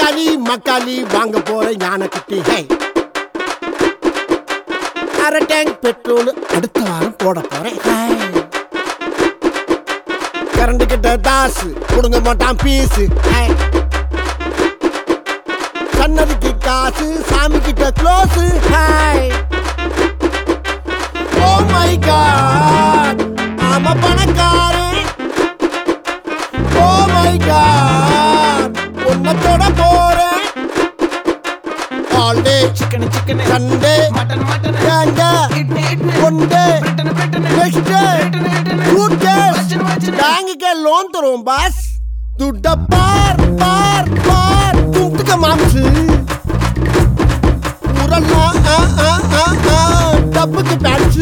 தக்காளி மக்காளி வாங்க போற யானைக்குட்டி ஹே அரை டேங்க் பெட்ரோல் அடுத்த வாரம் போட போறேன் ஹே. கரண்ட் கிட்ட தாசு கொடுங்க மாட்டான் பீஸு ஹே. சன்னதிக்கு காசு சாமி கிட்ட close hi oh my god ஆமா பணக்காரன் ஓ மை காட் உன்னை தொட போறேன் all day chicken chicken Sunday mutton mutton கேங்க idli idli one day Britain Britain next day Britain Britain good case வச்சிரு, வச்சிரு. பேங்குக்கு லோன் தருவோம் பாஸ் துட்ட பார் பார் பார் துட்டுக்க மாம்சு ஊரெல்லாம் ஆ, ஆ, ஆ, ஆ, டப்புக்கு பேட்சு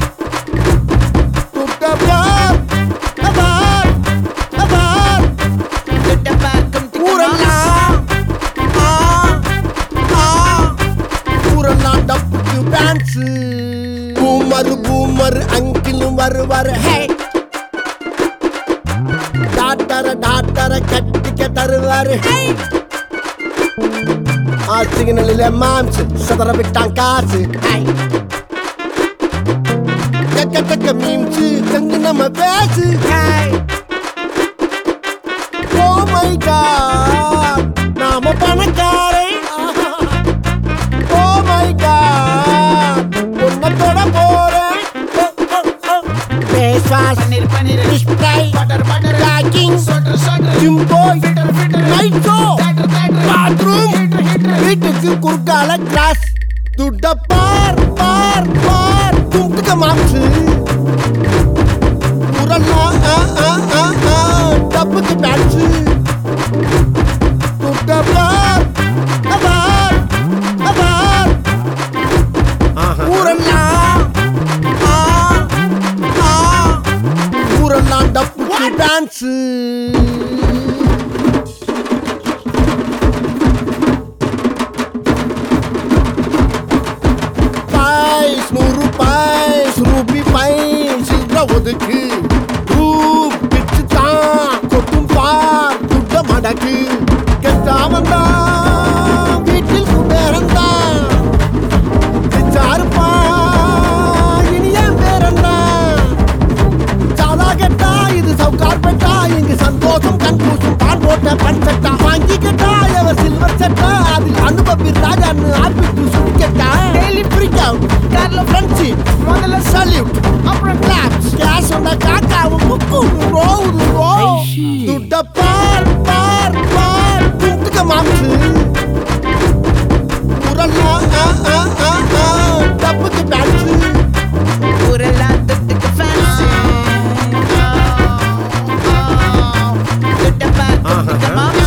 துட்ட பார் பார் பார் கிட்ட பார்க்கும் ஊரெல்லாம் ஆ, ஆ, ஊரெல்லாம் டப்புக்கு பேன்ஸு பூமர் பூமர் அங்கிலும் வருவார் ஹே டாக்டர டாக்டர கட்டிக்க தருவாரு ஆ சிக்னலில் மாம்ஸ் சதற விட்டான் காசு கக்க கக்க மீம்ஸ் தங்கு நம்ம பேசு ஓ மை காட் நாம பணக்காரன் ஓ மை காட் உன்னை தொட போறேன் face wash paneer paneer display butter butter packing சோட்டர் சோட்டர் gym boy filter filter night show theatre theatre bathroom heater heater வீட்டுக்கு குறுக்கால கிளாஸ் துட்ட பார் பார் பார் துண்டுக்க மாம்சு உரல்லாம் ஆ ஆ ஆ ஆ டப்புக்கு பேட்சு துட்ட பார் பார் பார் ஊரெல்லாம் ஆ ஆ ஊரெல்லாம் டப்புக்கு டான்ஸு பாய்ஸ் நூறு பாய்ஸ் ரூபி பாய் சில்ற ஒதுக்கு ரூப் பிச்சு தான் கொட்டும் பார் துட்ட மடக்கு கெட்டாமன் தான் வீட்டில் குபேரன் தான் பிச்சாருப்பா இனி என் பேரன்தான் சாலா கெட்டா இது சவுக்கார் பெட்டா இங்கு சந்தோஷம் கண்கூசும் பால் போட்ட பன் சட்டா வாங்கி கேட்டா எவர் சில்வர் சட்டா அதில் அனுபவி ராஜான்னு ஆப்பிட்டு சுடி கேட்டா டெய்லி ஃப்ரீக் அவுட் கார்ல ஃப்ரெண்ட்ஷிப் முதல்ல சல்யூட் அப்புறம் கிளாப்ஸ் கேஷ் வந்தா காக்காவும் முக்கும் ரோவுது ரோ துட்ட பார் பார் பார் துண்டுக்க மாம்சு உரல்லாம் ஆ ஆ ஆ ஆ டப்புக்கு பேட்சு ஊரெல்லாம் தொட்டுக்கு fancy. கிட்ட பார்க்கும் மாமா.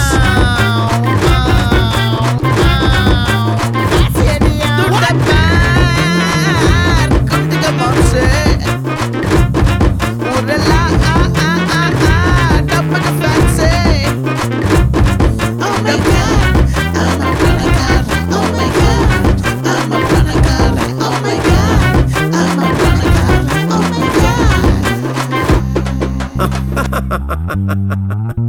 துட்ட பார்க்கும் திக்க மாம்சு. ஊரெல்லாம் ஆ, ஆ, ஆ, ஆ, டப்புக்கு fancy. Oh my God, I'm a பணக்காரன். Oh my God, I'm a பணக்காரன். Oh my God, I'm a பணக்காரன். Oh my God.